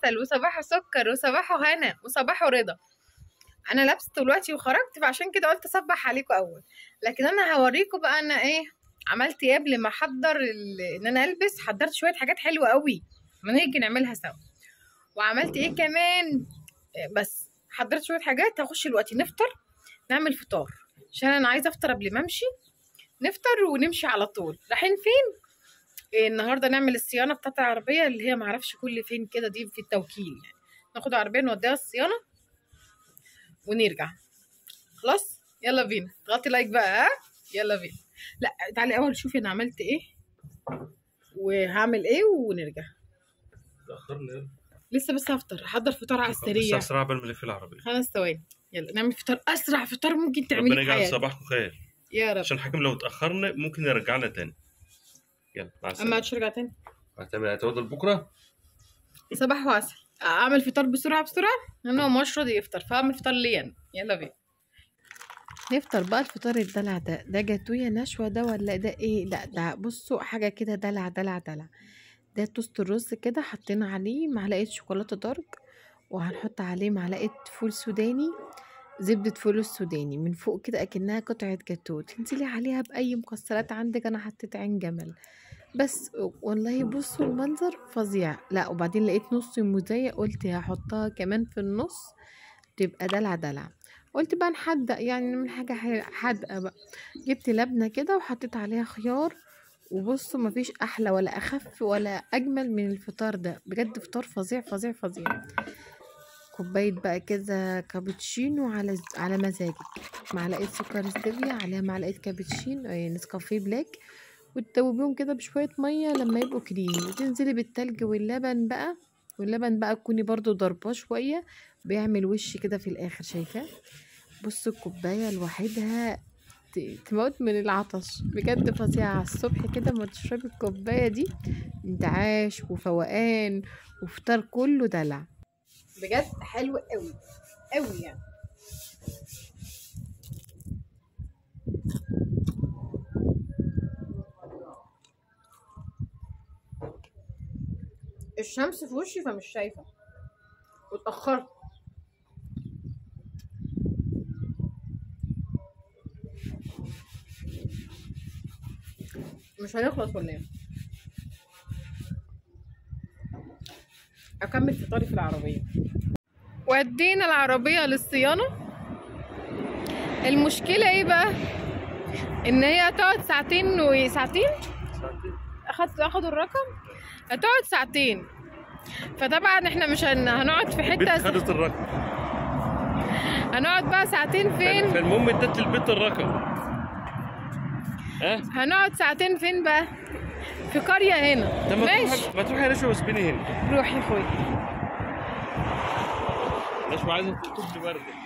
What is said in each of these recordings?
عسل وصباحه سكر وصباحه هنا وصباحه رضا انا لابسه دلوقتي وخرجت فعشان كده قلت اصبح عليكم اول لكن انا هوريكم بقى انا ايه عملت ايه قبل ما احضر ال- ان انا البس حضرت شويه حاجات حلوه قوي ما نيجي نعملها سوا وعملت ايه كمان إيه بس حضرت شويه حاجات هخش دلوقتي نفطر نعمل فطار عشان انا عايزه افطر قبل ما امشي نفطر ونمشي على طول رايحين فين إيه النهارده نعمل الصيانه بتاعت العربيه اللي هي معرفش كل فين كده دي في التوكيل يعني ناخد عربيه نوديها الصيانه ونرجع خلاص يلا بينا تغطي لايك بقى ها يلا بينا لا تعالي اول شوفي انا عملت ايه وهعمل ايه ونرجع تاخرنا لسه بس هفطر هحضر فطار على السريع اسرع قبل ما نلف العربيه خمس ثواني يلا نعمل فطار اسرع فطار ممكن تعمليه ربنا في يجعل حياتك صباحكم خير يا رب عشان الحكم لو تاخرنا ممكن يرجعنا تاني يلا مع اما السلامه هترجع تاني هتعمل هتفضل بكره صباح وعسل اعمل فطار بسرعه بسرعه انا مش راضي يفطر فاعمل فطار لي انا يلا بينا نفطر بقى الفطار الدلع ده ده جاتوية نشوة ده ولا ده ايه لا ده بصوا حاجة كده دلع دلع دلع ده توست الرز كده حطينا عليه معلقة شوكولاتة دارك وهنحط عليه معلقة فول سوداني زبدة فول السوداني من فوق كده اكنها قطعة جاتوه تنزلي عليها بأي مكسرات عندك انا حطيت عين جمل بس والله بصوا المنظر فظيع لا وبعدين لقيت نص موزاية قلت هحطها كمان في النص تبقى دلع دلع قلت بقى نحدق يعني نعمل حاجة ح- حادقة بقى جبت لبنة كده وحطيت عليها خيار وبصوا مفيش أحلى ولا أخف ولا أجمل من الفطار ده بجد فطار فظيع فظيع فظيع كوباية بقى كده كابتشينو على على مزاجك معلقة سكر ستيفيا عليها معلقة كابتشينو آه، نسكافيه بلاك وتدوبيهم كده بشوية مية لما يبقوا كريمي وتنزلي بالتلج واللبن بقى واللبن بقى تكوني برضو ضرباه شوية بيعمل وش كده في الآخر شايفاه بصوا الكوباية لوحدها ت- تموت من العطش بجد فظيعة على الصبح كده ما تشربي الكوباية دي انتعاش وفوقان وفطار كله دلع بجد حلو قوي قوي يعني الشمس في وشي فمش شايفة واتأخرت مش هنخلص ولا ايه اكمل فطاري في العربيه ودينا العربيه للصيانه المشكله ايه بقى ان هي هتقعد ساعتين وساعتين اخدت اخدوا الرقم هتقعد ساعتين فطبعا احنا مش هن... هنقعد في البنت حته خدت الرقم هنقعد بقى ساعتين فين فالمهم ادت للبنت الرقم ها هنقعد ساعتين فين بقى في قريه هنا طب ما ماشي تروح ما تروح يا نشوى واسبيني هنا روح يا اخويا نشوى عايزه تطلب لي برده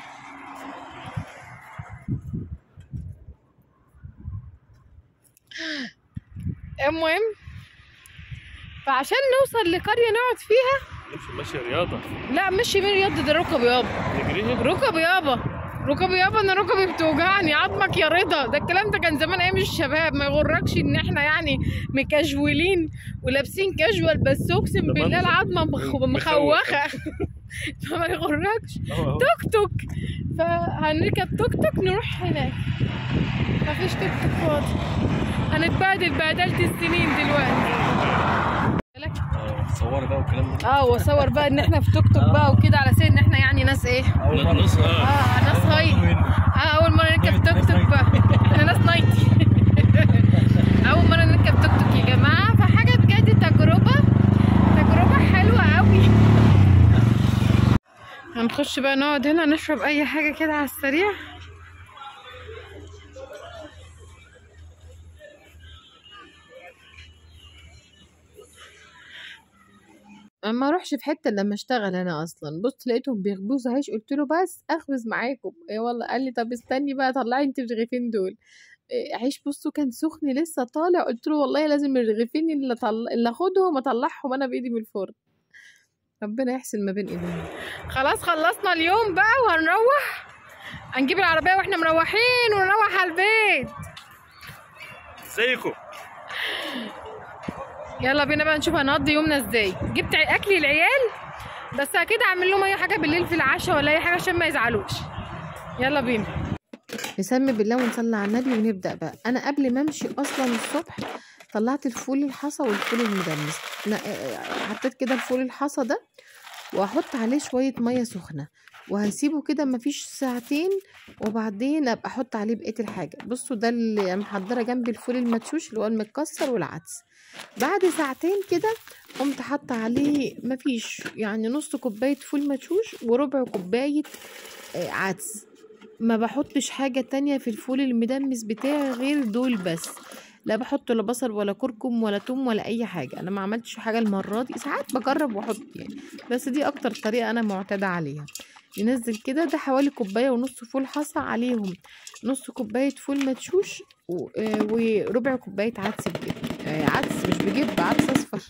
المهم فعشان نوصل لقرية نقعد فيها نمشي ماشي رياضه لا مش من رياض ده ركب يابا نجريها ركب يابا ركب يابا انا ركبي بتوجعني عظمك يا رضا ده الكلام ده كان زمان ايام الشباب ما يغركش ان احنا يعني مكاجولين ولابسين كاجوال بس اقسم طب بالله أنا- العظمه مخ- مخوخة. مخوخه فما يغركش أهو أهو. توك توك فهنركب توك توك نروح هناك مفيش توك توك فاضي هنتبهدل بهدلة السنين دلوقتي بالك؟ اه صوري بقى والكلام ده اه واصور بقى ان احنا في توك توك بقى وكده على اساس ان احنا يعني ناس ايه اول مره اه اه ناس هاي اه اول مره نركب توك توك بقى احنا ناس نايتي اول مره نركب توك توك يا جماعه فحاجه بجد تجربه تجربه حلوه قوي هنخش بقى نقعد هنا نشرب اي حاجه كده على السريع اما اروحش في حته لما اشتغل انا اصلا بص لقيتهم بيخبزوا عيش قلت له بس اخبز معاكم ايه والله قال لي طب استني بقى طلعي انت الرغيفين دول إيه عيش بصوا كان سخن لسه طالع قلت له والله لازم الرغيفين اللي طل... اللي اخدهم اطلعهم انا بايدي من الفرن ربنا يحسن ما بين ايدينا خلاص خلصنا اليوم بقى وهنروح هنجيب العربيه واحنا مروحين ونروح على البيت ازيكم يلا بينا بقى نشوف هنقضي يومنا ازاي جبت اكل العيال بس اكيد اعمل لهم اي حاجه بالليل في العشاء ولا اي حاجه عشان ما يزعلوش يلا بينا نسمي بالله ونصلي على النبي ونبدا بقى انا قبل ما امشي اصلا الصبح طلعت الفول الحصى والفول المدمس نا- حطيت كده الفول الحصى ده واحط عليه شويه ميه سخنه وهسيبه كده مفيش ساعتين وبعدين ابقى احط عليه بقيه الحاجه بصوا ده اللي محضره جنبي الفول المدشوش اللي هو المتكسر والعدس بعد ساعتين كده قمت حاطه عليه مفيش يعني نص كوبايه فول مدشوش وربع كوبايه آه، عدس ما بحطش حاجة تانية في الفول المدمس بتاعي غير دول بس لا بحط لا بصل ولا كركم ولا توم ولا اي حاجة انا ما عملتش حاجة المرة دي ساعات بجرب واحط يعني بس دي اكتر طريقة انا معتادة عليها ينزل كده ده حوالي كوباية ونص فول حصى عليهم نص كوباية فول مدشوش و- آه، وربع كوباية عدس بجد آه، عدس مش بجد عدس اصفر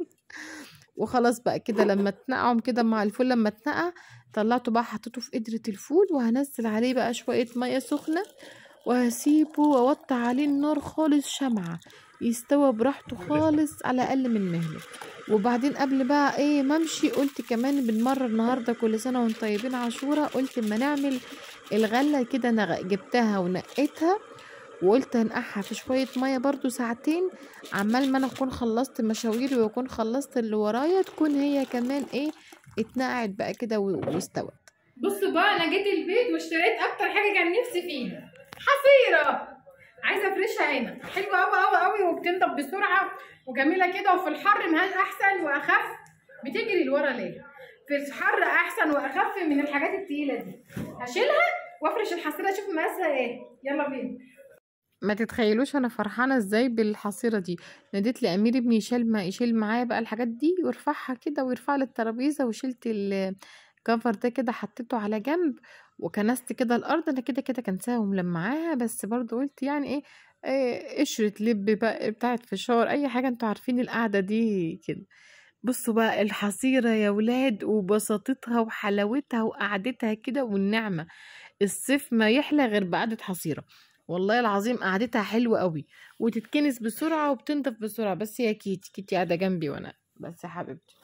وخلاص بقى كده لما تنقعهم كده مع الفول لما اتنقع طلعته بقى حطيته في قدرة الفول وهنزل عليه بقى شوية مية سخنة وهسيبه واوطي عليه النار خالص شمعة يستوى براحته خالص على اقل من مهله وبعدين قبل بقى ايه ما امشي قلت كمان بالمره النهارده كل سنه وانتم طيبين عاشوره قلت اما نعمل الغله كده انا غ- جبتها ونقيتها وقلت هنقعها في شويه ميه برضو ساعتين عمال ما انا اكون خلصت مشاويري واكون خلصت اللي ورايا تكون هي كمان ايه اتنقعت بقى كده و- واستوت بصوا بقى انا جيت البيت واشتريت اكتر حاجه كان نفسي فيها حصيره عايزه افرشها هنا حلوه قوي قوي قوي وبتنضف بسرعه وجميله كده وفي الحر مهاش احسن واخف بتجري لورا ليه في الحر احسن واخف من الحاجات التقيله دي هشيلها وافرش الحصيره اشوف مقاسها ايه يلا بينا ما تتخيلوش انا فرحانه ازاي بالحصيره دي ناديت لامير ابني يشيل ما يشيل معايا بقى الحاجات دي ويرفعها كده ويرفع لي الترابيزه وشلت الكفر ده كده حطيته على جنب وكنست كده الارض انا كده كده كنساها وملمعاها بس برضو قلت يعني ايه, إيه قشرة لب بقى بتاعت فشار اي حاجة انتوا عارفين القعدة دي كده بصوا بقى الحصيرة يا ولاد وبساطتها وحلاوتها وقعدتها كده والنعمة الصيف ما يحلى غير بقعدة حصيرة والله العظيم قعدتها حلوة قوي وتتكنس بسرعة وبتنضف بسرعة بس يا كيتي كيتي قاعدة جنبي وانا بس يا حبيبتي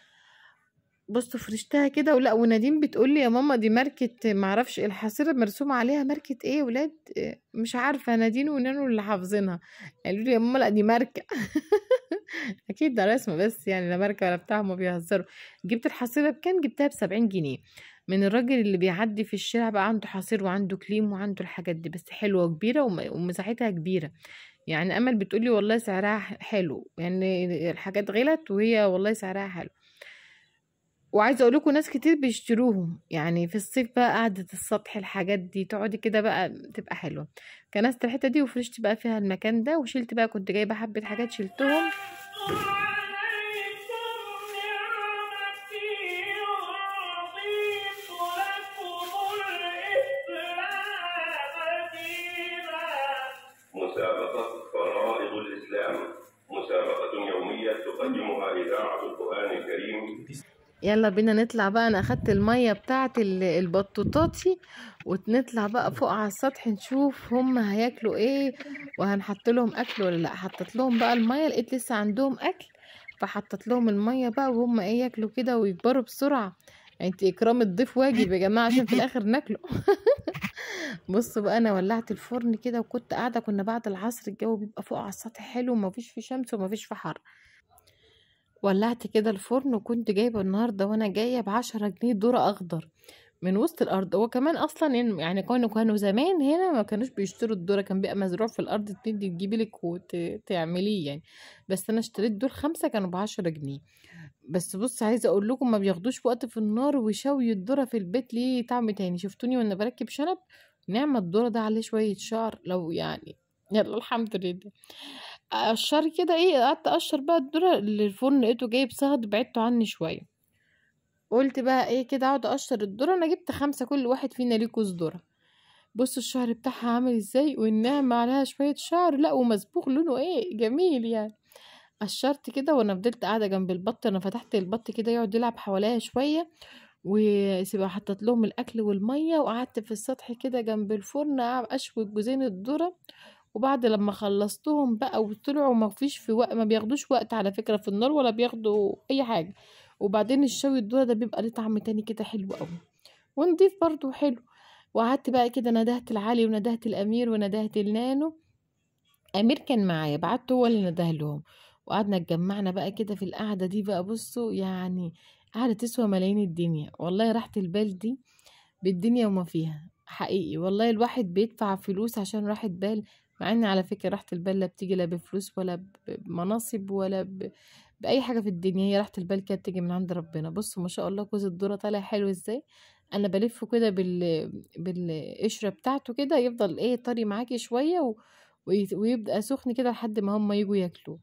بصوا فرشتها كده ولا ونادين بتقول لي يا ماما دي ماركة معرفش الحصيرة مرسوم عليها ماركة ايه يا ولاد إيه، مش عارفة نادين ونانو اللي حافظينها قالوا لي يا ماما لا دي ماركة اكيد ده رسمة بس يعني لا ماركة ولا بتاع هما بيهزروا جبت الحصيرة بكام جبتها بسبعين جنيه من الراجل اللي بيعدي في الشارع بقى عنده حصير وعنده كليم وعنده الحاجات دي بس حلوة وكبيرة وم- ومساحتها كبيرة يعني امل بتقولي والله سعرها ح- حلو يعني الحاجات غلت وهي والله سعرها حلو وعايزه اقول لكم ناس كتير بيشتروهم يعني في الصيف بقى قعدة السطح الحاجات دي تقعدي كده بقى تبقى حلوه كنست الحته دي وفرشت بقى فيها المكان ده وشلت بقى كنت جايبه حبه حاجات شلتهم مسابقة فرائض الإسلام مسابقة يومية تقدمها إذاعة القرآن الكريم يلا بينا نطلع بقى انا اخدت الميه بتاعت ال- البطوطاتي ونطلع بقى فوق على السطح نشوف هم هياكلوا ايه وهنحط لهم اكل ولا لا حطيت لهم بقى الميه لقيت لسه عندهم اكل فحطيت لهم الميه بقى وهم ايه ياكلوا كده ويكبروا بسرعه انت اكرام الضيف واجب يا جماعه عشان في الاخر ناكله بصوا بقى انا ولعت الفرن كده وكنت قاعده كنا بعد العصر الجو بيبقى فوق على السطح حلو ومفيش فيه شمس ومفيش فيه حر ولعت كده الفرن وكنت جايبه النهارده وانا جايه بعشرة جنيه ذره اخضر من وسط الارض هو كمان اصلا يعني كانوا كانوا زمان هنا ما كانوش بيشتروا الذره كان بيبقى مزروع في الارض تدي تجيبي لك وتعمليه يعني بس انا اشتريت دول خمسه كانوا بعشرة جنيه بس بص عايزه اقول لكم ما بياخدوش وقت في النار وشوي الذره في البيت ليه طعم تاني شفتوني وانا بركب شنب نعمه الذره ده عليه شويه شعر لو يعني يلا الحمد لله اقشر كده ايه قعدت اقشر بقى الذره اللي الفرن لقيته جايب صهد بعدته عني شويه قلت بقى ايه كده اقعد اقشر الذره انا جبت خمسه كل واحد فينا ليه كوز ذره بصوا الشعر بتاعها عامل ازاي والنعمة عليها شوية شعر لا ومصبوغ لونه ايه جميل يعني قشرت كده وانا فضلت قاعدة جنب البط انا فتحت البط كده يقعد يلعب حواليا شوية وسيبها حطيت لهم الاكل والمية وقعدت في السطح كده جنب الفرن اشوي جوزين الذرة وبعد لما خلصتهم بقى وطلعوا ما فيش في وقت ما بياخدوش وقت على فكرة في النار ولا بياخدوا اي حاجة وبعدين الشوي الذره ده بيبقى ليه طعم تاني كده حلو قوي ونضيف برضو حلو وقعدت بقى كده ندهت العلي وندهت الامير وندهت النانو امير كان معايا بعته هو اللي نده لهم وقعدنا اتجمعنا بقى كده في القعده دي بقى بصوا يعني قعدة تسوى ملايين الدنيا والله راحة البال دي بالدنيا وما فيها حقيقي والله الواحد بيدفع فلوس عشان راحة بال مع ان على فكرة راحة البال لا بتيجي لا بفلوس ولا بمناصب ولا ب... بأي حاجة في الدنيا هي راحة البال كانت تيجي من عند ربنا بصوا ما شاء الله كوز الذرة طالع حلو ازاي انا بلفه كده بال بالقشرة بتاعته كده يفضل ايه طري معاكي شوية و... وي- ويبقى سخن كده لحد ما هم يجوا ياكلوه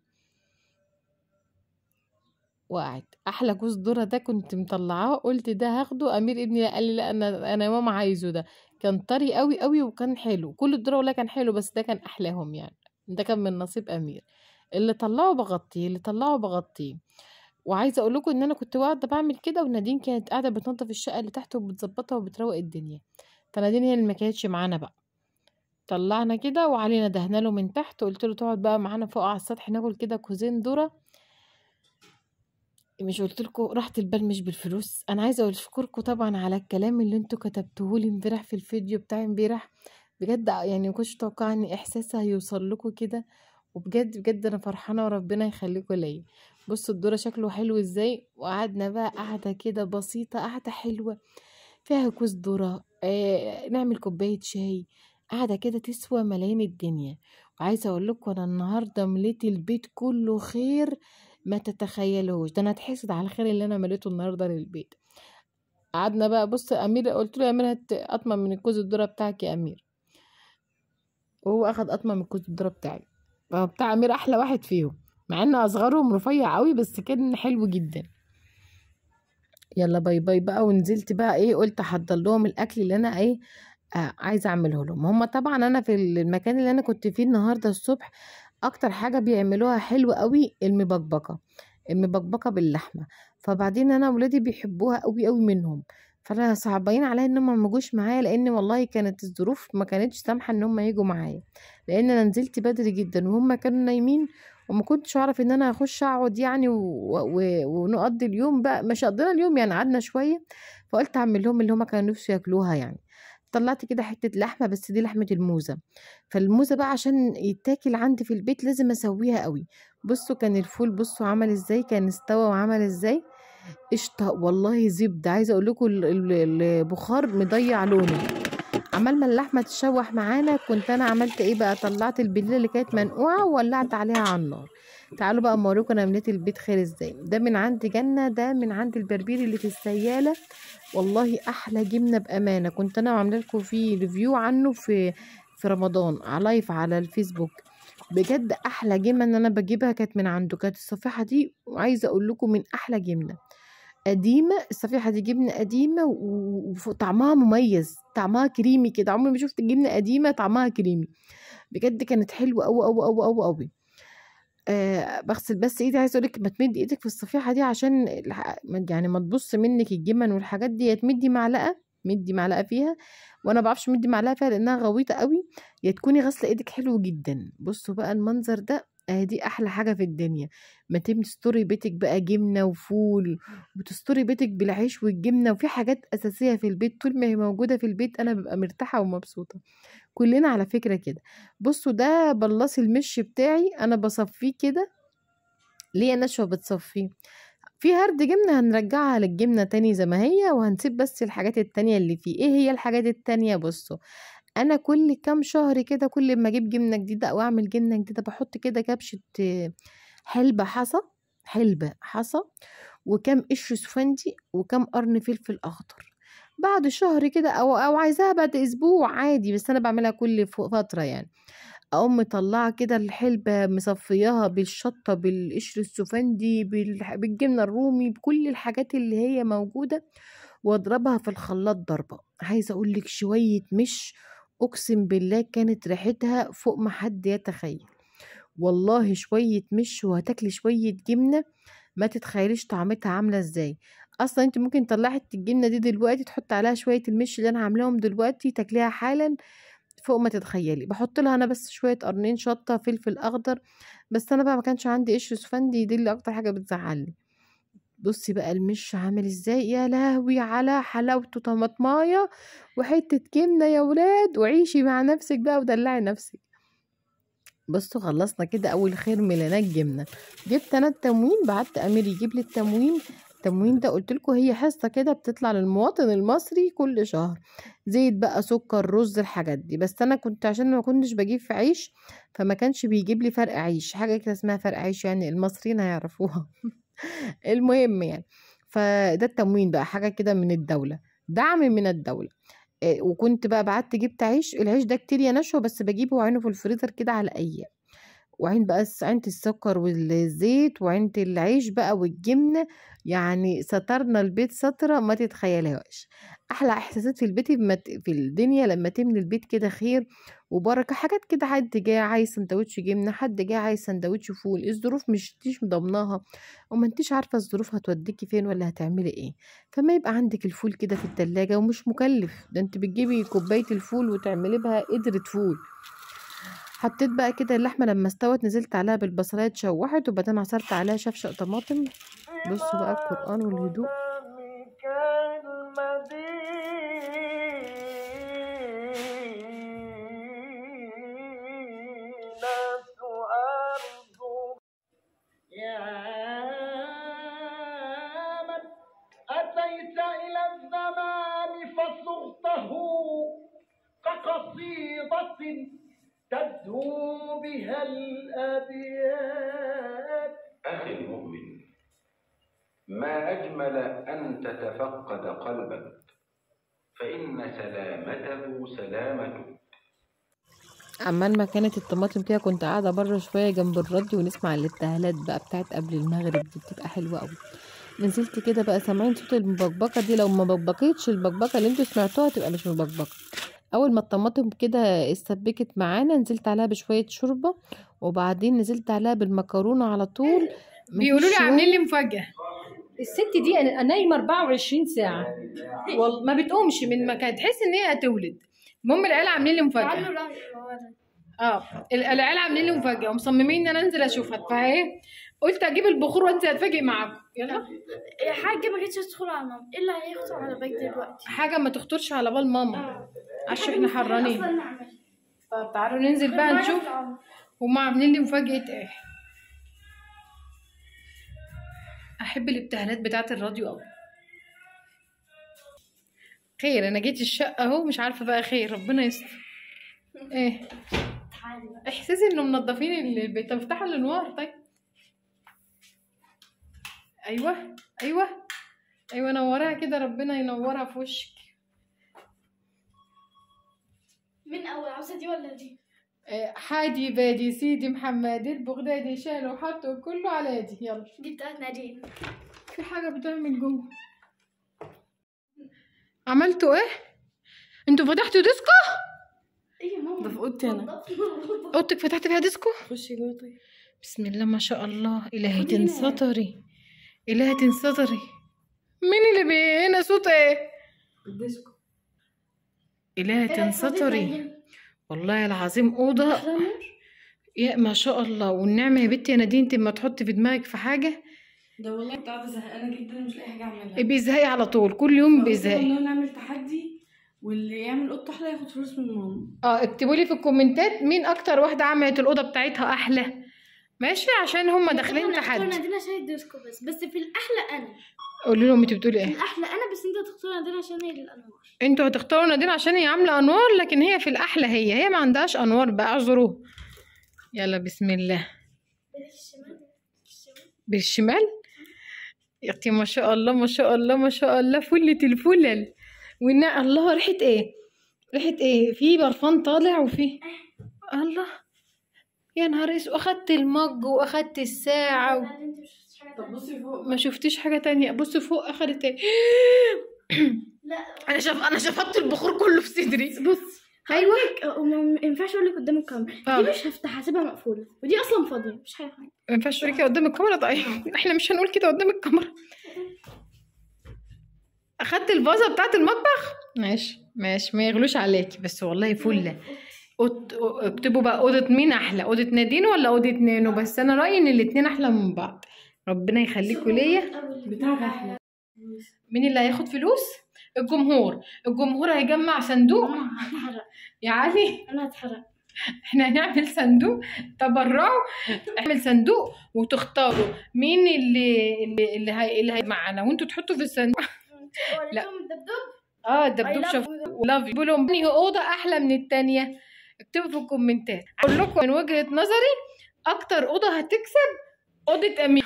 وقعت احلى جوز ذره ده كنت مطلعاه قلت ده هاخده امير ابني قال لي لا انا انا يا ماما عايزه ده كان طري قوي قوي وكان حلو كل الذره والله كان حلو بس ده كان احلاهم يعني ده كان من نصيب امير اللي طلعه بغطيه اللي طلعه بغطيه وعايزه اقول لكم ان انا كنت قاعده بعمل كده ونادين كانت قاعده بتنظف الشقه اللي تحت وبتظبطها وبتروق الدنيا فنادين هي اللي ما كانتش معانا بقى طلعنا كده وعلينا دهنا له من تحت وقلت له تقعد بقى معانا فوق على السطح ناكل كده كوزين ذره مش قلت لكم راحة البال مش بالفلوس انا عايزه اشكركم طبعا على الكلام اللي انتوا كتبتوه لي امبارح في الفيديو بتاع امبارح بجد يعني ما كنتش متوقعه ان احساسي هيوصل لكم كده وبجد بجد انا فرحانه وربنا يخليكم ليا بصوا الدوره شكله حلو ازاي وقعدنا بقى قعده كده بسيطه قعده حلوه فيها كوز ذره آه نعمل كوبايه شاي قاعده كده تسوى ملايين الدنيا وعايزه اقول لكم انا النهارده مليت البيت كله خير ما تتخيلوش ده انا اتحسد على الخير اللي انا مليته النهارده للبيت قعدنا بقى بص يا امير قلت له يا امير هات قطمه من الكوز الذره بتاعك يا امير وهو اخد قطمه من الكوز الذره بتاعي هو بتاع امير احلى واحد فيهم مع ان اصغرهم رفيع قوي بس كان حلو جدا يلا باي باي بقى ونزلت بقى ايه قلت احضر لهم الاكل اللي انا ايه آه عايزه اعمله لهم هم طبعا انا في المكان اللي انا كنت فيه النهارده الصبح اكتر حاجه بيعملوها حلوه قوي المبكبكه المبكبكه باللحمه فبعدين انا ولادي بيحبوها قوي قوي منهم فانا صعبين عليا ان هم ما جوش معايا لان والله كانت الظروف ما كانتش سامحه ان هم يجوا معايا لان انا نزلت بدري جدا وهم كانوا نايمين وما كنتش اعرف ان انا اخش اقعد يعني و... و... ونقضي اليوم بقى مش قضينا اليوم يعني قعدنا شويه فقلت اعمل لهم اللي هم كانوا نفسه ياكلوها يعني طلعت كده حته لحمه بس دي لحمه الموزه فالموزه بقى عشان يتاكل عندي في البيت لازم اسويها قوي بصوا كان الفول بصوا عمل ازاي كان استوى وعمل ازاي قشطه والله زبده عايزه اقول لكم ال- ال- البخار مضيع لونه عمال ما اللحمه تشوح معانا كنت انا عملت ايه بقى طلعت البليله اللي كانت منقوعه وولعت عليها على النار تعالوا بقى اوريكم انا مليت البيت خير ازاي ده من عند جنه ده من عند البربير اللي في السياله والله احلى جبنه بامانه كنت انا عامله لكم فيه ريفيو عنه في في رمضان على لايف على الفيسبوك بجد احلى جبنه ان انا بجيبها كانت من عنده كانت الصفيحه دي وعايزه اقول لكم من احلى جبنه قديمه الصفيحه دي جبنه قديمه و- وطعمها مميز طعمها كريمي كده عمري ما شفت جبنه قديمه طعمها كريمي بجد كانت حلوه قوي قوي قوي قوي قوي آه بغسل بس ايدي عايزه اقولك ما تمدي ايدك في الصفيحه دي عشان الح- ما- يعني ما تبص منك الجبن والحاجات دي يا تمدي معلقه مدي معلقه فيها وانا بعرفش مدي معلقه فيها لانها غويطه قوي يا تكوني غاسله ايدك حلو جدا بصوا بقى المنظر ده آه دي احلى حاجه في الدنيا ما تستوري بيتك بقى جبنه وفول وتستوري بيتك بالعيش والجبنه وفي حاجات اساسيه في البيت طول ما هي موجوده في البيت انا ببقى مرتاحه ومبسوطه كلنا على فكره كده بصوا ده بلاص المش بتاعي انا بصفيه كده ليه نشوة بتصفيه في هرد جبنة هنرجعها للجبنة تاني زي ما هي وهنسيب بس الحاجات التانية اللي فيه ايه هي الحاجات التانية بصوا انا كل كام شهر كده كل ما اجيب جبنة جديدة او اعمل جبنة جديدة بحط كده كبشة آه، حلبة حصى حلبة حصى وكام قشر سفندي وكام قرن فلفل اخضر بعد شهر كده او او عايزاها بعد اسبوع عادي بس انا بعملها كل ف- فترة يعني اقوم مطلعه كده الحلبة مصفياها بالشطة بالقشر السفندي بالح- بالجبنة الرومي بكل الحاجات اللي هي موجودة واضربها في الخلاط ضربة عايزة اقولك شوية مش اقسم بالله كانت ريحتها فوق ما حد يتخيل والله شوية مش وهتاكلي شوية جبنة ما تتخيليش طعمتها عاملة ازاي اصلا انت ممكن تطلعي حتة الجبنة دي دلوقتي تحط عليها شوية المش اللي انا عاملاهم دلوقتي تاكليها حالا فوق ما تتخيلي بحط لها انا بس شويه قرنين شطه فلفل اخضر بس انا بقى ما كانش عندي قشر سفندي دي اللي اكتر حاجه بتزعلني بصي بقى المش عامل ازاي يا لهوي على حلاوته طماطمايه وحته جبنه يا ولاد وعيشي مع نفسك بقى ودلعي نفسك بصوا خلصنا كده اول خير ميلانات جبنه جبت انا التموين بعت امير يجيب لي التموين التموين ده قلت لكم هي حصه كده بتطلع للمواطن المصري كل شهر زيت بقى سكر رز الحاجات دي بس انا كنت عشان ما كنتش بجيب في عيش فما كانش بيجيب لي فرق عيش حاجه كده اسمها فرق عيش يعني المصريين هيعرفوها المهم يعني فده التموين بقى حاجه كده من الدوله دعم من الدوله إيه، وكنت بقى بعت جبت عيش العيش ده كتير يا نشوى بس بجيبه وعينه في الفريزر كده على ايام وعين بقى الس- عينة السكر والزيت وعينة العيش بقى والجبنة يعني سترنا البيت سترة ما تتخيلهاش أحلى إحساسات في البيت لما ت- في الدنيا لما تملي البيت كده خير وبركة حاجات كده حد جاي عايز سندوتش جبنة حد جاي عايز سندوتش فول الظروف مش تيش مضمناها وما انتيش عارفة الظروف هتوديكي فين ولا هتعملي ايه فما يبقى عندك الفول كده في التلاجة ومش مكلف ده انت بتجيبي كوباية الفول وتعملي بها قدرة فول حطيت بقى كده اللحمه لما استوت نزلت عليها بالبصلايه اتشوحت وبعدين عصرت عليها شفشق طماطم بصوا بقى القران والهدوء يا من أتيت إلى الزمان فصغته كقصيدة تدهو بها الأبيات أخي المؤمن ما أجمل أن تتفقد قلبك فإن سلامته سلامتك عمال ما كانت الطماطم كده كنت قاعده بره شويه جنب الراديو ونسمع الابتهالات بقى بتاعت قبل المغرب دي بتبقى حلوه قوي نزلت كده بقى سامعين صوت المبكبكه دي لو ما بكبكتش البكبكه اللي انتوا سمعتوها تبقى مش مبكبكه اول ما الطماطم كده اتسبكت معانا نزلت عليها بشويه شوربه وبعدين نزلت عليها بالمكرونه على طول بيقولوا لي مفيش عاملين لي مفاجاه الست دي أنا نايمه 24 ساعه والله ما بتقومش من مكان تحس ان هي هتولد المهم العيال عاملين لي مفاجاه اه ال- العيال عاملين لي مفاجاه ومصممين ان انا انزل اشوفها فايه قلت اجيب البخور وانزل اتفاجئ معاكم يلا حاجة ما كانتش تدخل على ماما ايه اللي هيخطر على بالك دلوقتي حاجه ما تخطرش على بال ماما عشان احنا حرانين اصلا نعمل طب تعالوا ننزل بقى نشوف هما عاملين لي مفاجاه ايه احب الابتهالات بتاعه الراديو قوي خير انا جيت الشقه اهو مش عارفه بقى خير ربنا يستر ايه احساسي انه منظفين البيت طب افتحوا الانوار طيب ايوه ايوه ايوه نورها كده ربنا ينورها في وشك من اول عاوزة دي ولا دي آه، حادي بادي سيدي محمد البغدادي شالوا وحطوا كله على دي يلا دي بتاعت نادين في حاجة بتعمل جوه عملتوا ايه؟ انتوا فتحتوا ديسكو؟ ايه يا ماما ده في اوضتي انا نضفنا. اوضتك فتحت فيها ديسكو؟ خشي جوه طيب بسم الله ما شاء الله الهي خدي هنا. تنسطري الهي تنسطري مين اللي بي هنا صوت ايه؟ الديسكو الهي تنسطري والله العظيم اوضه يا ما شاء الله والنعمه يا بنتي يا نادين انت ما تحطي في دماغك في حاجه ده والله كنت قاعده زهقانه جدا مش لاقي حاجه اعملها بيزهقي على طول كل يوم فقلت بيزهقي إن نعمل تحدي واللي يعمل قطه احلى ياخد فلوس من ماما اه اكتبوا لي في الكومنتات مين اكتر واحده عملت الاوضه بتاعتها احلى ماشي عشان هم داخلين طبعاً هختار تحدي نادين عشان الديسكو بس بس في الاحلى انا قولوا لهم انتوا بتقولوا ايه الاحلى انا بس انت تختار نادين عشان هي الانوار انتوا هتختاروا نادين عشان هي عامله انوار لكن هي في الاحلى هي هي ما عندهاش انوار بقى اعذروه يلا بسم الله بدك الشمال الشمال بالشمال يا اختي ما شاء الله ما شاء الله ما شاء الله فلة الفلل والنا الله ريحة ايه ريحة ايه في برفان طالع وفي الله يا نهار اسود اخدت المج واخدت الساعة و... نادين، انت مش شفتش حاجة طب تانية. بصي فوق ما شفتش حاجة تانية بص فوق اخدت ايه لا انا شاف انا شفطت البخور كله في صدري بص ايوه أه، ما ينفعش اقول لك قدام الكاميرا آه. دي مش هفتح هسيبها مقفولة ودي اصلا فاضية مش حاجة حاجة ما ينفعش تقولي كده قدام الكاميرا طيب احنا مش هنقول كده قدام الكاميرا اخدت الفازه بتاعت المطبخ ماشي ماشي ما يغلوش عليكي بس والله فله أوض- اكتبوا بقى اوضه مين احلى اوضه نادين ولا اوضه نانو بس انا رايي ان الاتنين احلى من بعض ربنا يخليكوا ليا بتاعك احلى مين اللي هياخد فلوس الجمهور الجمهور هيجمع صندوق انا هتحرق يا علي انا هتحرق احنا هنعمل صندوق تبرعوا اعمل صندوق وتختاروا مين اللي اللي اللي, هي اللي هي معانا وانتوا تحطوا في الصندوق لا. وريتهم الدبدوب اه I الدبدوب love شاف you. لاف يو بيقولوا انهي اوضه احلى من التانية اكتبوا في الكومنتات اقول لكم من وجهه نظري اكتر اوضه هتكسب اوضه امير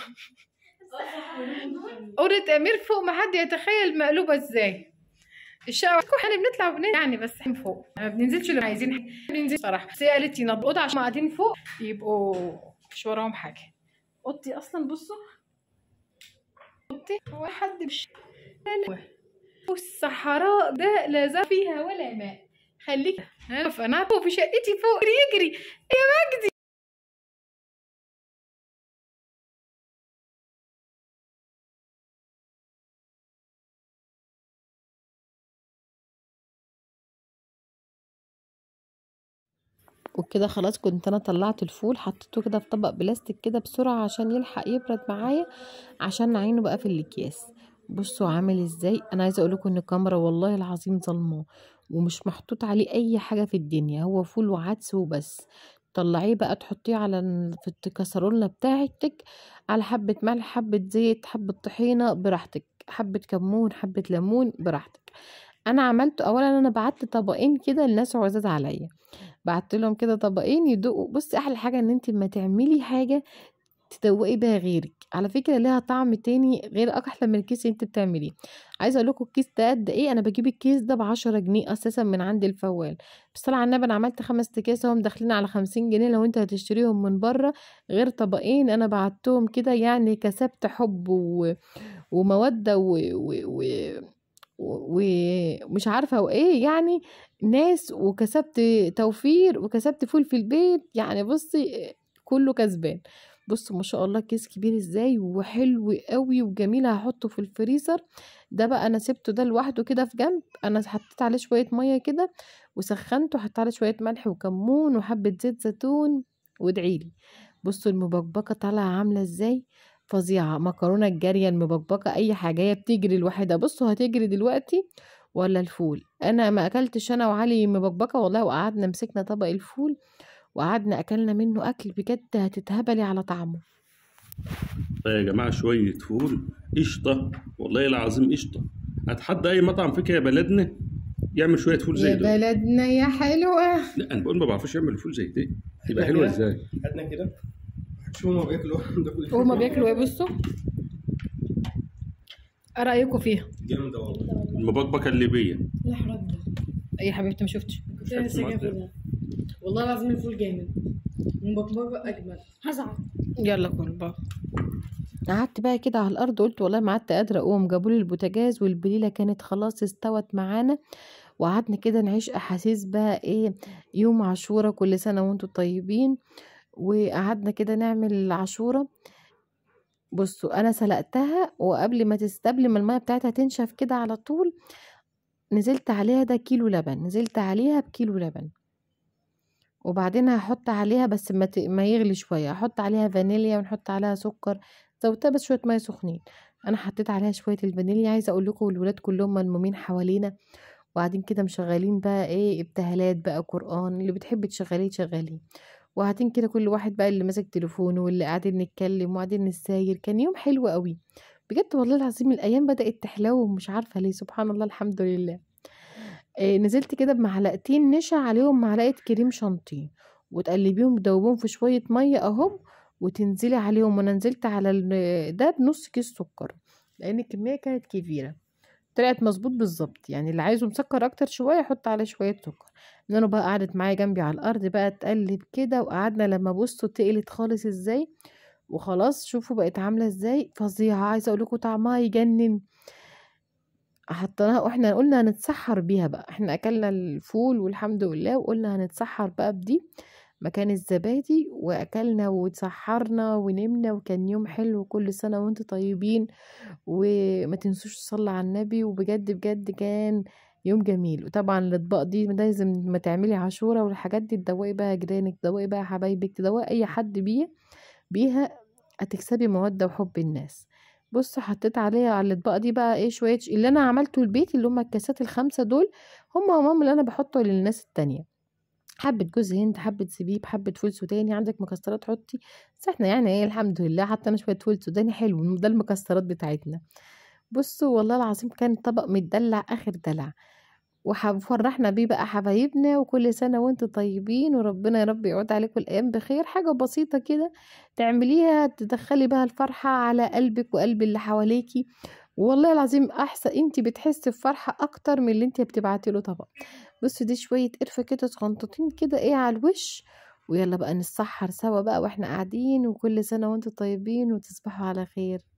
اوضه امير فوق ما حد يتخيل مقلوبه ازاي الشقه احنا بنطلع وبننزل يعني بس من فوق ما بننزلش اللي عايزين بننزل صراحه بس هي قالت ينض اوضه عشان قاعدين فوق يبقوا مش وراهم حاجه اوضتي اصلا بصوا اوضتي هو حد مش لا لا والصحراء ده لا زرع فيها ولا ماء خليك انا انا فوق في شقتي فوق يجري يا مجدي وكده خلاص كنت انا طلعت الفول حطيته كده في طبق بلاستيك كده بسرعه عشان يلحق يبرد معايا عشان نعينه بقى في الاكياس بصوا عامل ازاي انا عايزه اقول لكم ان الكاميرا والله العظيم ظلماه ومش محطوط عليه اي حاجه في الدنيا هو فول وعدس وبس طلعيه بقى تحطيه على ال- في الكسرونه بتاعتك على حبه ملح حبه زيت حبه طحينه براحتك حبه كمون حبه ليمون براحتك انا عملته اولا انا بعت طبقين كده لناس عزاز عليا بعت لهم كده طبقين يدوقوا بصي احلى حاجه ان انت لما تعملي حاجه تدوقي بيها غيرك على فكره ليها طعم تاني غير احلى من الكيس اللي انت بتعمليه عايزه اقول لكم الكيس ده قد ايه انا بجيب الكيس ده بعشرة جنيه اساسا من عند الفوال بس طلع على النبي انا عملت خمس اكياس هم داخلين على خمسين جنيه لو انت هتشتريهم من بره غير طبقين انا بعتهم كده يعني كسبت حب و... وموده و... و... و... ومش عارفه وايه يعني ناس وكسبت توفير وكسبت فول في البيت يعني بصي كله كسبان بصوا ما شاء الله كيس كبير ازاي وحلو قوي وجميل هحطه في الفريزر ده بقى انا سبته ده لوحده كده في جنب انا حطيت عليه شويه ميه كده وسخنته حطيت عليه شويه ملح وكمون وحبه زيت زيتون وادعيلي بصوا المبكبكه طالعه عامله ازاي فظيعه مكرونه الجاريه المبكبكه اي حاجه هي بتجري لوحدها بصوا هتجري دلوقتي ولا الفول انا ما اكلتش انا وعلي مبكبكه والله وقعدنا مسكنا طبق الفول وقعدنا اكلنا منه اكل بجد هتتهبلي على طعمه طيب يا جماعه شويه فول قشطه والله العظيم قشطه اتحدى اي مطعم فيك يا بلدنا يعمل شويه فول زي يا دول بلدنا يا حلوه لا انا بقول ما بعرفوش يعمل فول زي ده يبقى حلوه ازاي خدنا كده شو هما بياكلوا ده كل هما بياكلوا ايه بصوا ايه رايكم فيها جامده والله المبكبكه الليبيه لا حرام ده اي حبيبتي ما شفتش كنت انا لسه جايه كلها والله العظيم الفول جامد مبكبكه اجمل هزعل يلا كل بقى قعدت بقى كده على الارض قلت والله ما عدت قادره اقوم جابوا لي البوتاجاز والبليله كانت خلاص استوت معانا وقعدنا كده نعيش احاسيس بقى ايه يوم عاشوره كل سنه وانتم طيبين وقعدنا كده نعمل عاشوره بصوا انا سلقتها وقبل ما تس قبل ما الميه بتاعتها تنشف كده على طول نزلت عليها ده كيلو لبن نزلت عليها بكيلو لبن وبعدين هحط عليها بس ما, ت... ما يغلي شويه احط عليها فانيليا ونحط عليها سكر زودتها بس شويه ميه سخنين انا حطيت عليها شويه الفانيليا عايزه اقول لكم الولاد كلهم ملمومين حوالينا وقاعدين كده مشغلين بقى ايه ابتهالات بقى قران اللي بتحب تشغليه تشغليه وقاعدين كده كل واحد بقى اللي ماسك تليفونه واللي قاعدين نتكلم وقاعدين نساير كان يوم حلو قوي بجد والله العظيم الايام بدات تحلو ومش عارفه ليه سبحان الله الحمد لله إيه نزلت كده بمعلقتين نشا عليهم معلقه كريم شانتيه وتقلبيهم تدوبيهم في شويه ميه اهم وتنزلي عليهم وانا نزلت على ال- ده بنص كيس سكر لان الكميه كانت كبيره طلعت مظبوط بالظبط يعني اللي عايزه مسكر اكتر شويه يحط عليه شويه سكر نانو بقى قعدت معايا جنبي على الارض بقى تقلب كده وقعدنا لما بصوا تقلت خالص ازاي وخلاص شوفوا بقت عامله ازاي فظيعه عايزه اقول لكم طعمها يجنن حطيناها واحنا قلنا هنتسحر بيها بقى احنا اكلنا الفول والحمد لله وقلنا هنتسحر بقى بدي مكان الزبادي واكلنا واتسحرنا ونمنا وكان يوم حلو كل سنه وانتم طيبين وما تنسوش تصلي على النبي وبجد بجد كان يوم جميل وطبعا الاطباق دي لازم ما تعملي عاشوره والحاجات دي تدوقي بقى جيرانك تدوقي بقى حبايبك تدوقي اي حد بيه بيها هتكسبي مودة وحب الناس بصوا حطيت عليها على الاطباق دي بقى ايه شويه ش- اللي انا عملته البيت اللي هم الكاسات الخمسه دول هم هم اللي انا بحطه للناس التانية حبة جوز هند حبة زبيب حبة فول سوداني عندك مكسرات حطي بس احنا يعني ايه الحمد لله حطينا شوية فول سوداني حلو ده المكسرات بتاعتنا بصوا والله العظيم كان طبق متدلع اخر دلع وفرحنا بيه بقى حبايبنا وكل سنة وانتم طيبين وربنا يا رب يعود عليكم الأيام بخير حاجة بسيطة كده تعمليها تدخلي بها الفرحة على قلبك وقلب اللي حواليكي والله العظيم أحسن انتي بتحسي بفرحة أكتر من اللي انتي بتبعتي له طبق بصوا دي شوية قرفة كده صغنطوطين كده ايه على الوش ويلا بقى نتسحر سوا بقى واحنا قاعدين وكل سنة وانتم طيبين وتصبحوا على خير